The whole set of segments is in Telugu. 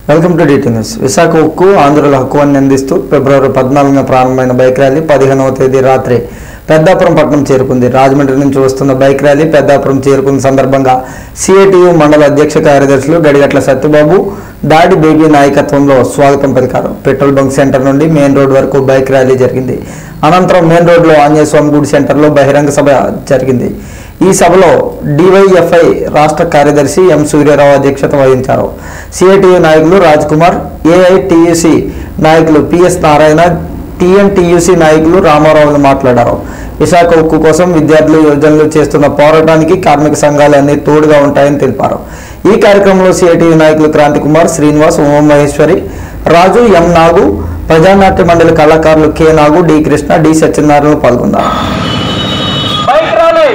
welcome to DT news Visakha ఉక్కు ఆంధ్రుల హక్కు అని అందిస్తూ ఫిబ్రవరి పద్నాలుగున ప్రారంభమైన బైక్ ర్యాలీ పదిహేనవ తేదీ రాత్రి పెద్దాపురం పట్టణం చేరుకుంది రాజమండ్రి నుంచి వస్తున్న బైక్ ర్యాలీ పెద్దాపురం చేరుకున్న సందర్భంగా సిఐటియు మండల అధ్యక్ష కార్యదర్శులు గడిగట్ల సత్యబాబు దాడి బేబీ నాయకత్వంలో స్వాగతం పలికారు పెట్రోల్ బంక్ సెంటర్ నుండి మెయిన్ రోడ్ వరకు బైక్ ర్యాలీ జరిగింది అనంతరం మెయిన్ రోడ్లో ఆంజనేయ స్వామి గుడి సెంటర్లో బహిరంగ సభ జరిగింది ఈ సభలో డివైఎఫ్ఐ రాష్ట్ర కార్యదర్శి ఎం సూర్యారావు అధ్యక్షత వహించారు సిఐటియు నాయకులు రాజ్ కుమార్ ఏఐటియుసి నాయకులు పిఎస్ నారాయణ టిఎన్టీయూసీ నాయకులు రామారావులు మాట్లాడారు విశాఖ ఉక్కు కోసం విద్యార్థులు యువజనులు చేస్తున్న పోరాటానికి కార్మిక సంఘాలు అన్ని తోడుగా ఉంటాయని తెలిపారు ఈ కార్యక్రమంలో సిఐటియు నాయకులు క్రాంతి కుమార్ శ్రీనివాస్ ఉమామహేశ్వరి రాజు ఎం నాగు ప్రజానాట్య మండలి కళాకారులు K Nagu D Krishna D Satyanarayana పాల్గొన్నారు బైక్ ర్యాలీ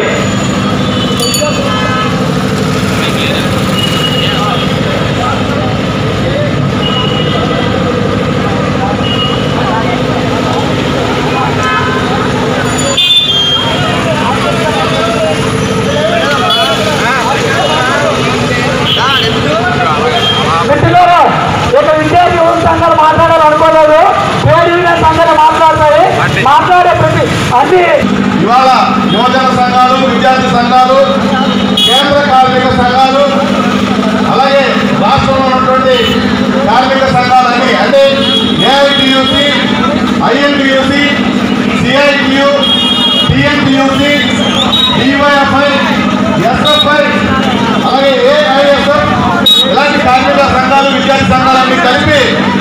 మిత్రులారా ఒక విద్యార్థి యువత సంఘాలు మాట్లాడాలనుకోలేదు ట్రేడ్ యూనియన్ సంఘాలు మాట్లాడతాయి మాట్లాడే ప్రతి అన్ని ఇవాళ యువజన సంఘాలు విద్యార్థి సంఘాలు కేంద్ర కార్మిక సంఘాలు అలాగే రాష్ట్రంలో ఉన్నటువంటి కార్మిక సంఘాలన్నీ అంటే AITUC INTUC CITU TNTUC DYFI SFI అలాగే ఏఐఎస్ఎఫ్ ఇలాంటి కార్మిక సంఘాలు విద్యార్థి సంఘాలన్నీ కలిపి